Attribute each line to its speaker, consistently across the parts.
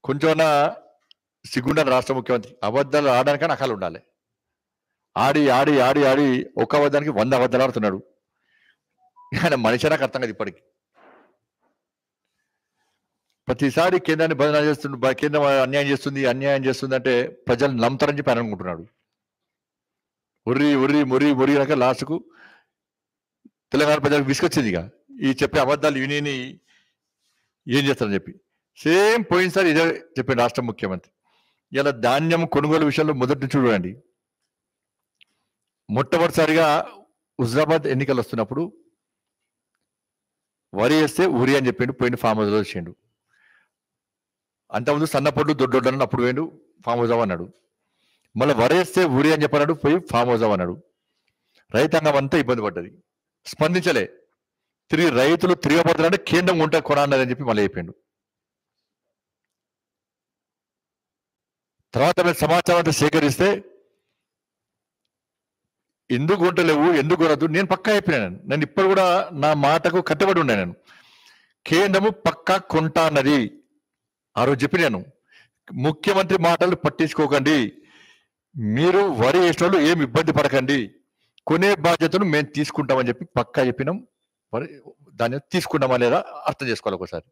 Speaker 1: కొంచెమన్నా సిగ్గుండాలి రాష్ట్ర ముఖ్యమంత్రి అబద్ధాలు ఆడడానికన్నా అకాలు ఉండాలి ఆడి ఆడి ఆడి ఆడి ఒక అబద్ధానికి వంద అబద్ధాలు ఆడుతున్నాడు ఆయన మనిషి నాకు అర్థం కాదు ఇప్పటికి ప్రతిసారి కేంద్రాన్ని బదనా చేస్తుంది బ- కేంద్రం అన్యాయం చేస్తుంది అన్యాయం చేస్తుంది అంటే ప్రజలు నమ్ముతారని చెప్పి ఆయన అనుకుంటున్నాడు ఉర్రి ఉర్రి ముర్రి ముర్రి అనక లాస్ట్కు తెలంగాణ ప్రజలకు విసుకొచ్చింది ఇక ఈ చెప్పే అబద్ధాలు విని విని ఏం చేస్తారని చెప్పి సేమ్ పోయినసారి ఇదే చెప్పిన రాష్ట్ర ముఖ్యమంత్రి ఇలా ధాన్యం కొనుగోలు విషయంలో మొదటి నుంచి చూడండి మొట్టమొదటిసారిగా హుజరాబాద్ ఎన్నికలు వస్తున్నప్పుడు వరి వేస్తే ఊరి అని చెప్పిండు పోయిన ఫామ్ హౌస్లో వచ్చిండు అంతకుముందు సన్నపొడ్లు దొడ్డొడ్డు అని అప్పుడు పోయిండు ఫామ్ హౌస్ అన్నాడు మళ్ళీ వరి వేస్తే ఊరి అని చెప్పన్నాడు పోయి ఫామ్ హౌస్ అన్నాడు రైతాంగం అంతా ఇబ్బంది పడ్డది స్పందించలే తిరిగి రైతులు తిరగబడుతున్నారంటే కేంద్రం ఉంటే కొనాలని చెప్పి మళ్ళీ అయిపోయిండు తర్వాత మేము సమాచారం అంతా సేకరిస్తే ఎందుకు కొంటలేవు ఎందుకు కొనద్దు నేను పక్కా అయిపోయినాను నేను ఇప్పుడు కూడా నా మాటకు కట్టుబడి ఉండే నేను కేంద్రము పక్కా కొంటా అన్నది ఆ రోజు చెప్పి నేను ముఖ్యమంత్రి మాటలు పట్టించుకోకండి మీరు వరి వేసిన వాళ్ళు ఏమి ఇబ్బంది పడకండి కొనే బాధ్యతను మేము తీసుకుంటామని చెప్పి పక్కా చెప్పినాం మరి దాన్ని తీసుకున్నామా లేదా అర్థం చేసుకోవాలి ఒకసారి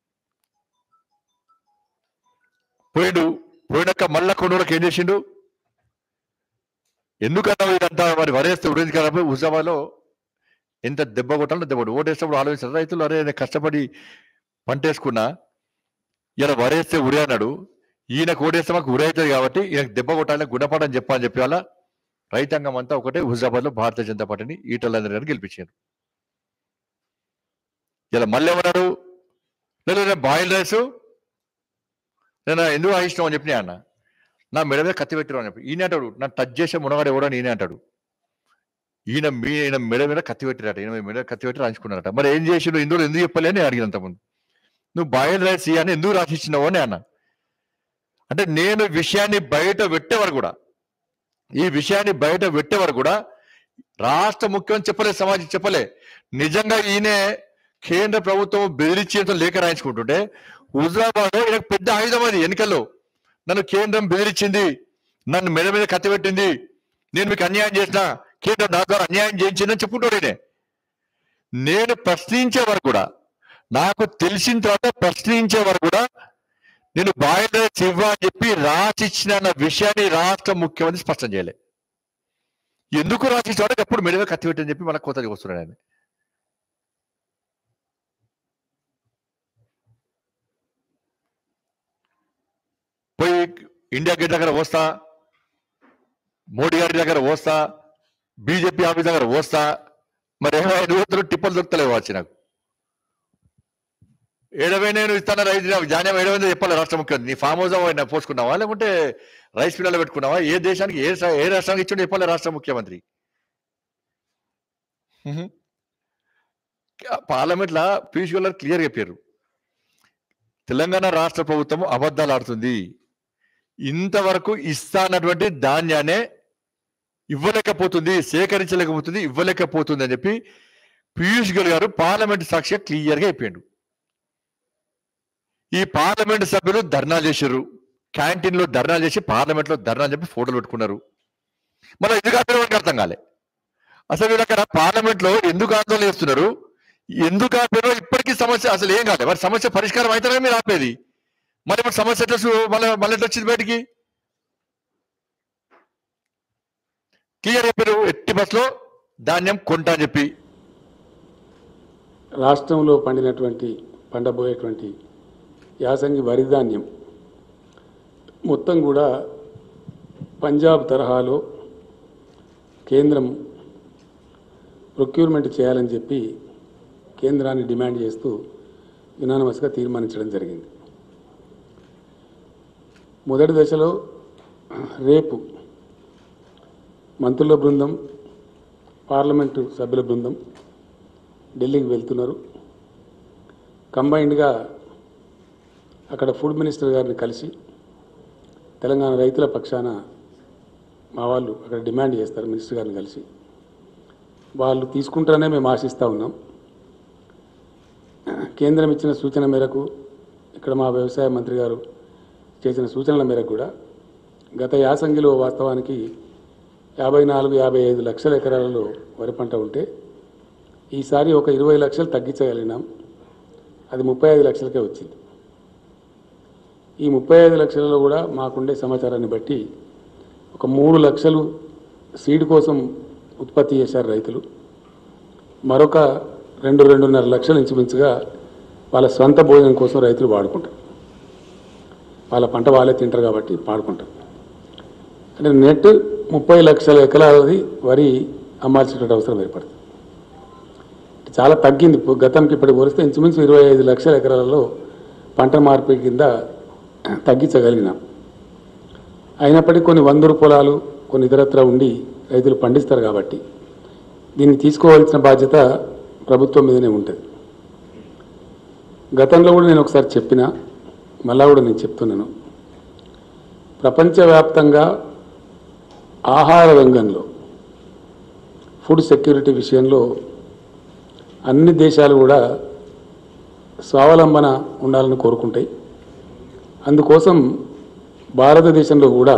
Speaker 1: పోయిండు పోయినాక మళ్ళా కొనుగోలకు ఏం చేసిండు ఎందుకన్నా ఇదంతా మరి వరేస్తే ఉడేది కదా హుజాబాలో ఎంత దెబ్బ కొట్టాలో దెబ్బ కొట్టు. ఓటేసినప్పుడు ఆలోచించారు రైతులు అరే నేను కష్టపడి పంట వేసుకున్నా ఇలా వరేస్తే ఉరి అన్నాడు ఈయనకు ఓటేస్తే మాకు ఉరి అవుతుంది కాబట్టి ఈయనకు దెబ్బ కొట్టాలి గుణపడని చెప్పాలని చెప్పి అలా రైతాంగం అంతా ఒకటే హుజాబాద్ లో భారతీయ జనతా పార్టీని ఈటలందరి గారిని గెలిపించారు ఇలా మళ్ళీ ఏమన్నాడు లేదు నేను బాయిల్ రైస్ నేను ఎందుకు ఆయిష్టం అని చెప్పిన అన్న నా మెడ మీద కత్తి పెట్టారు అని చెప్పి ఈయన అంటాడు నన్ను టచ్ చేసే మునగాడు ఎవడని ఈయన అంటాడు ఈయన మీ ఈయన మెడ మీద కత్తి పెట్టిరట ఈయన మెడ కత్తి పెట్టి రాయించుకున్నారట మరి ఏం చేసిండు ఇందులో ఎందుకు చెప్పలే అని అడిగినంత ముందు నువ్వు బాయిల్ రైస్ అని ఎందుకు రాసిచ్చినావు అని అన్న అంటే నేను విషయాన్ని బయట పెట్టేవారు కూడా ఈ విషయాన్ని బయట పెట్టేవారు కూడా రాష్ట్ర ముఖ్యమంత్రి చెప్పలే సమాజం చెప్పలే నిజంగా ఈయనే కేంద్ర ప్రభుత్వం బెదిరించేంత లేఖ రాయించుకుంటుంటే హుజరాబాద్ ఈయనకు పెద్ద ఆయుధం అది ఎన్నికల్లో నన్ను కేంద్రం బెదిరించింది నన్ను మెడ మీద కత్తి పెట్టింది నేను మీకు అన్యాయం చేసిన కేంద్రం నా ద్వారా అన్యాయం చేయించిందని చెప్పుకుంటాడు ఈయన. నేను ప్రశ్నించే వరకు కూడా నాకు తెలిసిన తర్వాత ప్రశ్నించే వరకు కూడా నేను బాయిలర్ ఇవ్వ అని చెప్పి రాసిచ్చిన అన్న విషయాన్ని రాష్ట్ర ముఖ్యమంత్రి స్పష్టం చేయలే ఎందుకు రాసిచ్చాడో ఎప్పుడు మెడ మీద కత్తి పెట్టని చెప్పి మళ్ళీ కొత్తగా వస్తున్నాడు ఆయన పోయి ఇండియా గేట్ దగ్గర వస్తా మోడీ గారి దగ్గర వస్తా బీజేపీ ఆఫీస్ దగ్గర వస్తా మరి ఏమైనా టిప్పలు దొరుకుతలేవు వచ్చి నాకు ఏడవై నేను ఇస్తాను రైతు ధాన్యం ఏడవైందో చెప్పాలి రాష్ట్ర ముఖ్యమంత్రి నీ ఫామ్ హౌస్ అయినా పోసుకున్నావా లేకుంటే రైస్ మిల్లలో పెట్టుకున్నావా ఏ దేశానికి ఏ సా- ఏ రాష్ట్రానికి ఇచ్చిండో చెప్పాలి రాష్ట్ర ముఖ్యమంత్రి పార్లమెంట్ లా పీయూష్ గోయల్ క్లియర్ చెప్పారు తెలంగాణ రాష్ట్ర ప్రభుత్వం అబద్ధాలు ఆడుతుంది ఇంతవరకు ఇస్తానటువంటి ధాన్యాన్ని ఇవ్వలేకపోతుంది సేకరించలేకపోతుంది ఇవ్వలేకపోతుంది అని చెప్పి పీయూష్ గోయల్ గారు పార్లమెంట్ సాక్షిగా క్లియర్ గా చెప్పాడు ఈ పార్లమెంట్ సభ్యులు ధర్నా చేశారు క్యాంటీన్ లో ధర్నా చేసి పార్లమెంట్ లో ధర్నా చెప్పి ఫోటోలు పెట్టుకున్నారు మళ్ళీ ఎందుకు ఆపేవాడికి అర్థం కాలే అసలు వీళ్ళు అక్కడ పార్లమెంట్ లో ఎందుకు ఆందోళన చేస్తున్నారు ఎందుకు ఆపారో ఇప్పటికీ సమస్య అసలు ఏం కాలేదు మరి సమస్య పరిష్కారం అయితే మీరు ఆపేది మరి మరి సమస్య ఎట్లా సు- మళ్ళీ మళ్ళీ ఎట్లా వచ్చింది బయటికి క్లియర్ చెప్పారు ఎట్టి బస్లో ధాన్యం కొంటా అని చెప్పి
Speaker 2: రాష్ట్రంలో పండినటువంటి పండబోయేటువంటి యాసంగి వరి ధాన్యం మొత్తం కూడా పంజాబ్ తరహాలో కేంద్రం ప్రొక్యూర్మెంట్ చేయాలని చెప్పి కేంద్రాన్ని డిమాండ్ చేస్తూ యునానమస్గా తీర్మానించడం జరిగింది మొదటి దశలో రేపు మంత్రుల బృందం పార్లమెంటు సభ్యుల బృందం ఢిల్లీకి వెళ్తున్నారు కంబైన్డ్గా అక్కడ ఫుడ్ మినిస్టర్ గారిని కలిసి తెలంగాణ రైతుల పక్షాన మా వాళ్ళు అక్కడ డిమాండ్ చేస్తారు మినిస్టర్ గారిని కలిసి వాళ్ళు తీసుకుంటారనే మేము ఆశిస్తూ ఉన్నాం కేంద్రం ఇచ్చిన సూచన మేరకు ఇక్కడ మా వ్యవసాయ మంత్రి గారు చేసిన సూచనల మేరకు కూడా గత యాసంగిలో వాస్తవానికి యాభై నాలుగు యాభై ఐదు లక్షల ఎకరాలలో వరి పంట ఉంటే ఈసారి ఒక ఇరవై లక్షలు తగ్గించగలిగినాం అది ముప్పై ఐదు లక్షలకే వచ్చింది ఈ ముప్పై ఐదు లక్షలలో కూడా మాకుండే సమాచారాన్ని బట్టి ఒక మూడు లక్షలు సీడ్ కోసం ఉత్పత్తి చేశారు రైతులు మరొక రెండు రెండున్నర లక్షలు ఇంచుమించుగా వాళ్ళ సొంత భోజనం కోసం రైతులు వాడుకుంటారు వాళ్ళ పంట వాళ్ళే తింటారు కాబట్టి వాడుకుంటారు అంటే నెట్ ముప్పై లక్షల ఎకరాలది వరి అమ్మాల్సినటువంటి అవసరం ఏర్పడుతుంది చాలా తగ్గింది ఇప్పుడు గతంకి ఇప్పటి పోలిస్తే ఇంచుమించు ఇరవై ఐదు లక్షల ఎకరాలలో పంట మార్పిడి కింద తగ్గించగలిగినాం అయినప్పటికీ కొన్ని వందరు పొలాలు కొన్ని ఇతరత్ర ఉండి రైతులు పండిస్తారు కాబట్టి దీన్ని తీసుకోవాల్సిన బాధ్యత ప్రభుత్వం మీదనే ఉంటుంది గతంలో కూడా నేను ఒకసారి చెప్పిన మళ్ళా కూడా నేను చెప్తున్నాను ప్రపంచవ్యాప్తంగా ఆహార రంగంలో ఫుడ్ సెక్యూరిటీ విషయంలో అన్ని దేశాలు కూడా స్వావలంబన ఉండాలని కోరుకుంటాయి అందుకోసం భారతదేశంలో కూడా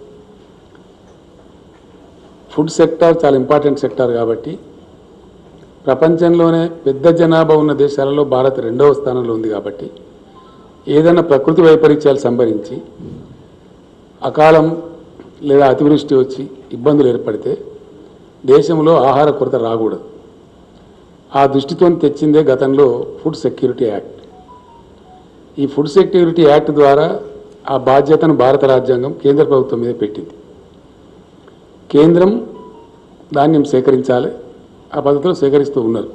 Speaker 2: ఫుడ్ సెక్టార్ చాలా ఇంపార్టెంట్ సెక్టార్ కాబట్టి ప్రపంచంలోనే పెద్ద జనాభా ఉన్న దేశాలలో భారత్ రెండవ స్థానంలో ఉంది కాబట్టి ఏదైనా ప్రకృతి వైపరీత్యాలు సంభరించి అకాలం లేదా అతివృష్టి వచ్చి ఇబ్బందులు ఏర్పడితే దేశంలో ఆహార కొరత రాకూడదు ఆ దృష్టితో తెచ్చిందే గతంలో ఫుడ్ సెక్యూరిటీ యాక్ట్ ఈ ఫుడ్ సెక్యూరిటీ యాక్ట్ ద్వారా ఆ బాధ్యతను భారత రాజ్యాంగం కేంద్ర ప్రభుత్వం మీద పెట్టింది కేంద్రం ధాన్యం సేకరించాలి ఆ పద్ధతిలో సేకరిస్తూ ఉన్నారు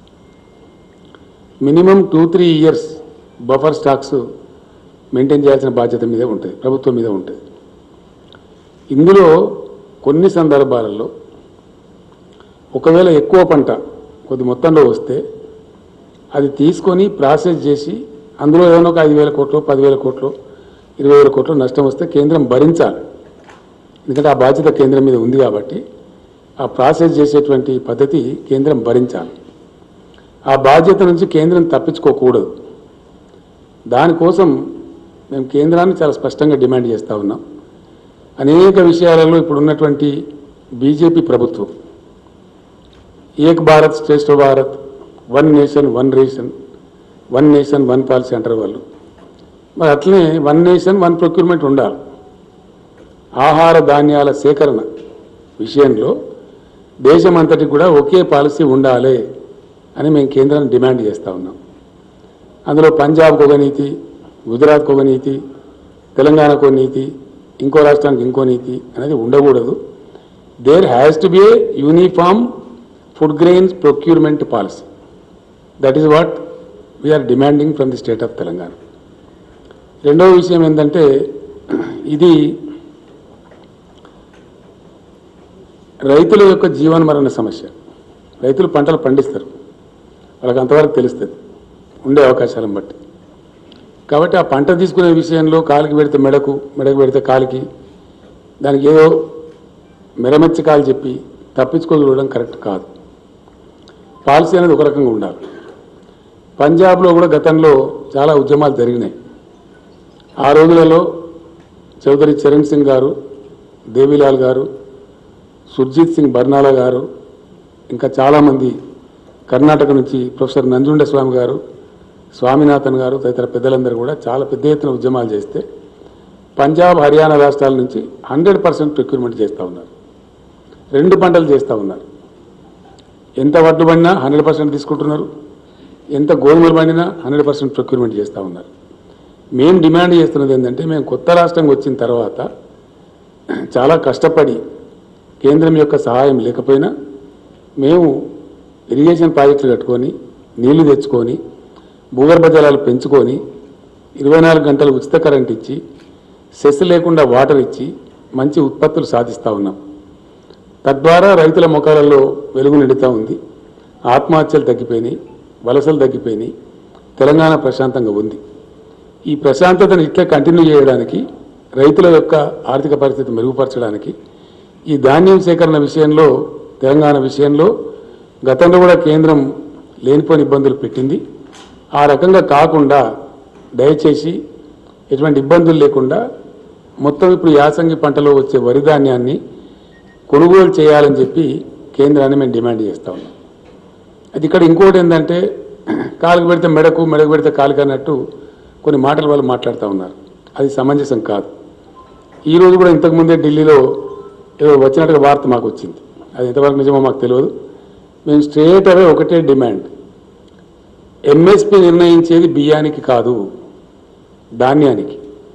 Speaker 2: minimum two three years buffer stocks maintain చేయాల్సిన బాధ్యత మీదే ఉంటుంది ప్రభుత్వం మీద ఉంటుంది ఇందులో కొన్ని సందర్భాలలో ఒకవేళ ఎక్కువ పంట కొద్ది మొత్తంలో వస్తే అది తీసుకొని ప్రాసెస్ చేసి అందులో ఏదైనా ఒక ఐదు వేల కోట్లు పదివేల కోట్లు ఇరవై వేల కోట్లు నష్టం వస్తే కేంద్రం భరించాలి ఎందుకంటే ఆ బాధ్యత కేంద్రం మీద ఉంది కాబట్టి ఆ ప్రాసెస్ చేసేటువంటి పద్ధతి కేంద్రం భరించాలి ఆ బాధ్యత నుంచి కేంద్రం తప్పించుకోకూడదు దానికోసం మేము కేంద్రాన్ని చాలా స్పష్టంగా డిమాండ్ చేస్తూ ఉన్నాం అనేక విషయాలలో ఇప్పుడు ఉన్నటువంటి బీజేపీ ప్రభుత్వం ఏక్ భారత్ శ్రేష్ఠ Bharat one nation one ration one nation one policy అంటారు వాళ్ళు మరి అట్లనే వన్ నేషన్ వన్ ప్రొక్యూర్మెంట్ ఉండాలి ఆహార ధాన్యాల సేకరణ విషయంలో దేశమంతటికి కూడా ఒకే పాలసీ ఉండాలి అని మేము కేంద్రాన్ని డిమాండ్ చేస్తూ ఉన్నాం అందులో పంజాబ్కి ఒక నీతి గుజరాత్కి ఒక నీతి తెలంగాణకు ఒక నీతి ఇంకో రాష్ట్రానికి ఇంకో నీతి అనేది ఉండకూడదు there has to be a uniform food grains procurement policy that is what we are demanding from the state of Telangana రెండవ విషయం ఏంటంటే ఇది రైతుల యొక్క జీవన మరణ సమస్య రైతులు పంటలు పండిస్తారు వాళ్ళకి అంతవరకు తెలుస్తుంది ఉండే అవకాశాలను బట్టి కాబట్టి ఆ పంట తీసుకునే విషయంలో కాలికి పెడితే మెడకు మెడకు పెడితే కాలికి దానికి ఏదో మెరమెచ్చి కాలు చెప్పి తప్పించుకోగలడం కరెక్ట్ కాదు పాలసీ అనేది ఒక రకంగా ఉండాలి పంజాబ్లో కూడా గతంలో చాలా ఉద్యమాలు జరిగినాయి ఆ రోజులలో చౌదరి చరణ్ సింగ్ గారు దేవిలాల్ గారు సుర్జీత్ సింగ్ బర్నాలా గారు ఇంకా చాలామంది కర్ణాటక నుంచి ప్రొఫెసర్ నంజుండ స్వామి గారు స్వామినాథన్ గారు తదితర పెద్దలందరూ కూడా చాలా పెద్ద ఎత్తున ఉద్యమాలు చేస్తే పంజాబ్ హర్యానా రాష్ట్రాల నుంచి హండ్రెడ్ పర్సెంట్ ప్రొక్యూర్మెంట్ చేస్తూ ఉన్నారు రెండు పంటలు చేస్తూ ఉన్నారు ఎంత వడ్డు పడినా హండ్రెడ్ పర్సెంట్ తీసుకుంటున్నారు ఎంత గోధుమలు పండినా హండ్రెడ్ పర్సెంట్ ప్రొక్యూర్మెంట్ చేస్తూ ఉన్నారు మేము డిమాండ్ చేస్తున్నది ఏంటంటే మేము కొత్త రాష్ట్రంకి వచ్చిన తర్వాత చాలా కష్టపడి కేంద్రం యొక్క సహాయం లేకపోయినా మేము ఇరిగేషన్ ప్రాజెక్టులు కట్టుకొని నీళ్లు తెచ్చుకొని భూగర్భ జలాలు పెంచుకొని ఇరవై నాలుగు గంటలు ఉచిత కరెంట్ ఇచ్చి సెస్ లేకుండా వాటర్ ఇచ్చి మంచి ఉత్పత్తులు సాధిస్తూ ఉన్నాం తద్వారా రైతుల ముఖాలలో వెలుగు నిండుతూ ఉంది ఆత్మహత్యలు తగ్గిపోయినాయి వలసలు తగ్గిపోయినాయి తెలంగాణ ప్రశాంతంగా ఉంది ఈ ప్రశాంతతను ఇట్లా కంటిన్యూ చేయడానికి రైతుల యొక్క ఆర్థిక పరిస్థితి మెరుగుపరచడానికి ఈ ధాన్యం సేకరణ విషయంలో తెలంగాణ విషయంలో గతంలో కూడా కేంద్రం లేనిపోని ఇబ్బందులు పెట్టింది ఆ రకంగా కాకుండా దయచేసి ఎటువంటి ఇబ్బందులు లేకుండా మొత్తం ఇప్పుడు యాసంగి పంటలో వచ్చే వరి ధాన్యాన్ని కొనుగోలు చేయాలని చెప్పి కేంద్రాన్ని మేము డిమాండ్ చేస్తా ఉన్నాం అది ఇక్కడ ఇంకోటి ఏంటంటే కాలుకు పెడితే మెడకు మెడకు పెడితే కాలుకు అన్నట్టు కొన్ని మాటలు వాళ్ళు మాట్లాడుతూ ఉన్నారు అది సమంజసం కాదు ఈ రోజు కూడా ఇంతకుముందే ఢిల్లీలో ఏదో వచ్చినట్టుగా వార్త మాకు వచ్చింది అది ఎంతవరకు నిజమో మాకు తెలియదు మేము స్ట్రేట్ అవే ఒకటే డిమాండ్ ఎంఎస్పి నిర్ణయించేది బియ్యానికి కాదు ధాన్యానికి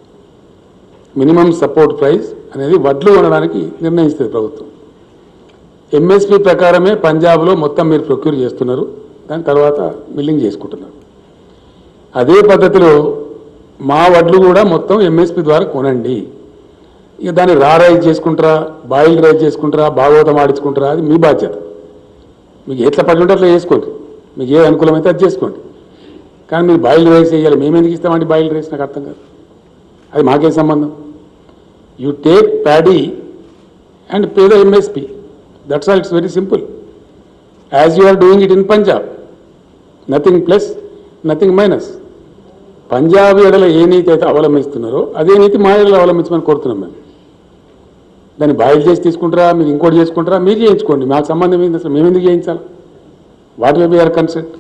Speaker 2: మినిమం సపోర్ట్ ప్రైస్ అనేది వడ్లు కొనడానికి నిర్ణయిస్తుంది ప్రభుత్వం ఎంఎస్పి ప్రకారమే పంజాబ్లో మొత్తం మీరు ప్రొక్యూర్ చేస్తున్నారు దాని తర్వాత మిల్లింగ్ చేసుకుంటున్నారు అదే పద్ధతిలో మా వడ్లు కూడా మొత్తం ఎంఎస్పి ద్వారా కొనండి ఇక దాన్ని రా రైజ్ చేసుకుంటారా బాయిల్ రైజ్ చేసుకుంటారా భాగవతం ఆడించుకుంటారా అది మీ బాధ్యత మీకు ఎట్లా పడి ఉంటే అట్లా చేసుకోండి మీకు ఏ అనుకూలమైతే అది చేసుకోండి కానీ మీరు బాయిల్ రైస్ వేయాలి మేము ఎందుకు ఇస్తామండి బాయిల్ రైస్ నాకు అర్థం కాదు అది మాకేం సంబంధం you take paddy and pay the MSP that's all it's very simple as you are doing it in Punjab nothing plus nothing minus Punjab ఎడల ఏ నీతి అయితే అవలంబిస్తున్నారో అదే నీతి మా ఎడల అవలంబించమని కోరుతున్నాం మేము దాన్ని బాయిల్ చేసి తీసుకుంటారా మీరు ఇంకోటి చేసుకుంటారా మీరు చేయించుకోండి మాకు సంబంధం ఏంది అసలు మేము ఎందుకు చేయించాలి what way be our consent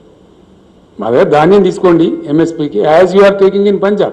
Speaker 2: మా దగ్గర ధాన్యం తీసుకోండి ఎంఎస్పీకి as you are taking in Punjab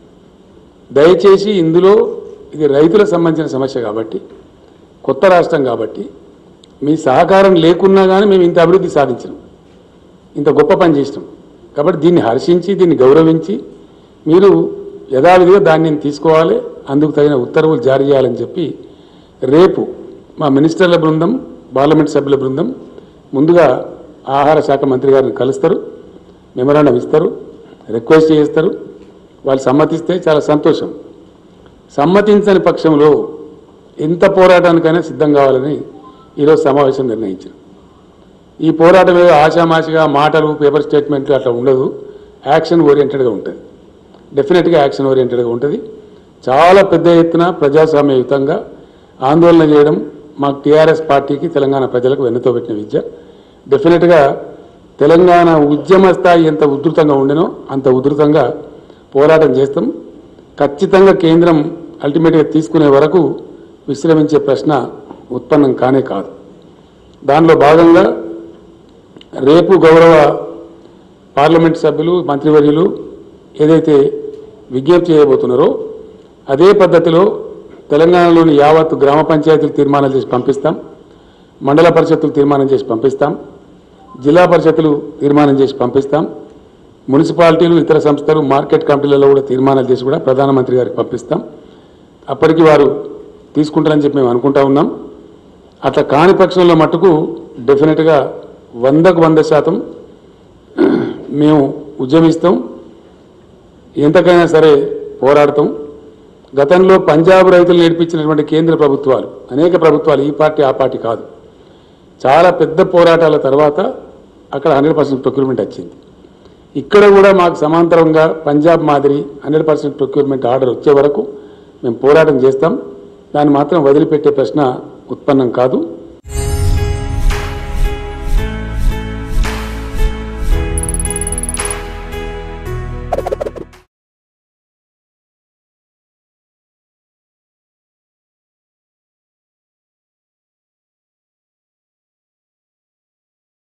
Speaker 2: దయచేసి ఇందులో ఇది రైతులకు సంబంధించిన సమస్య కాబట్టి కొత్త రాష్ట్రం కాబట్టి మీ సహకారం లేకున్నా కానీ మేము ఇంత అభివృద్ధి సాధించినాం ఇంత గొప్ప పని చేసినాం కాబట్టి దీన్ని హర్షించి దీన్ని గౌరవించి మీరు యథావిధిగా దాన్ని తీసుకోవాలి అందుకు తగిన ఉత్తర్వులు జారీ చేయాలని చెప్పి రేపు మా మినిస్టర్ల బృందం పార్లమెంట్ సభ్యుల బృందం ముందుగా ఆహార శాఖ మంత్రి గారిని కలుస్తారు మెమరాండం ఇస్తారు రిక్వెస్ట్ చేస్తారు వాళ్ళు సమ్మతిస్తే చాలా సంతోషం సమ్మతించని పక్షంలో ఎంత పోరాటానికైనా సిద్ధం కావాలని ఈరోజు సమావేశం నిర్ణయించారు ఈ పోరాటం ఏదో ఆషామాషిగా మాటలు పేపర్ స్టేట్మెంట్లు అట్లా ఉండదు యాక్షన్ ఓరియంటెడ్గా ఉంటుంది డెఫినెట్గా యాక్షన్ ఓరియంటెడ్గా ఉంటుంది చాలా పెద్ద ఎత్తున ప్రజాస్వామ్యయుతంగా ఆందోళన చేయడం మాకు టీఆర్ఎస్ పార్టీకి తెలంగాణ ప్రజలకు వెన్నుతో పెట్టిన విద్య డెఫినెట్గా తెలంగాణ ఉద్యమ స్థాయి ఎంత ఉధృతంగా ఉండేనో అంత ఉధృతంగా పోరాటం చేస్తాం ఖచ్చితంగా కేంద్రం అల్టిమేట్గా తీసుకునే వరకు విశ్రమించే ప్రశ్న ఉత్పన్నం కానే కాదు దానిలో భాగంగా రేపు గౌరవ పార్లమెంట్ సభ్యులు మంత్రివర్యులు ఏదైతే విజ్ఞప్తి చేయబోతున్నారో అదే పద్ధతిలో తెలంగాణలోని యావత్ గ్రామ పంచాయతీలు తీర్మానాలు చేసి పంపిస్తాం మండల పరిషత్తులు తీర్మానం చేసి పంపిస్తాం జిల్లా పరిషత్తులు తీర్మానం చేసి పంపిస్తాం మున్సిపాలిటీలు ఇతర సంస్థలు మార్కెట్ కమిటీలలో కూడా తీర్మానాలు చేసి కూడా ప్రధానమంత్రి గారికి పంపిస్తాం అప్పటికి వారు తీసుకుంటారని చెప్పి మేము అనుకుంటా ఉన్నాం అట్లా కాని పక్షంలో మట్టుకు డెఫినెట్గా వందకు వంద శాతం మేము ఉద్యమిస్తాం ఎంతకైనా సరే పోరాడతాం గతంలో పంజాబ్ రైతులు నేర్పించినటువంటి కేంద్ర ప్రభుత్వాలు అనేక ప్రభుత్వాలు ఈ పార్టీ ఆ పార్టీ కాదు చాలా పెద్ద పోరాటాల తర్వాత అక్కడ హండ్రెడ్ పర్సెంట్ ప్రొక్యూర్మెంట్ వచ్చింది ఇక్కడ కూడా మాకు సమాంతరంగా పంజాబ్ మాదిరి హండ్రెడ్ పర్సెంట్ ప్రొక్యూర్మెంట్ ఆర్డర్ వచ్చే వరకు మేము పోరాటం చేస్తాం దాన్ని మాత్రం వదిలిపెట్టే ప్రశ్న ఉత్పన్నం కాదు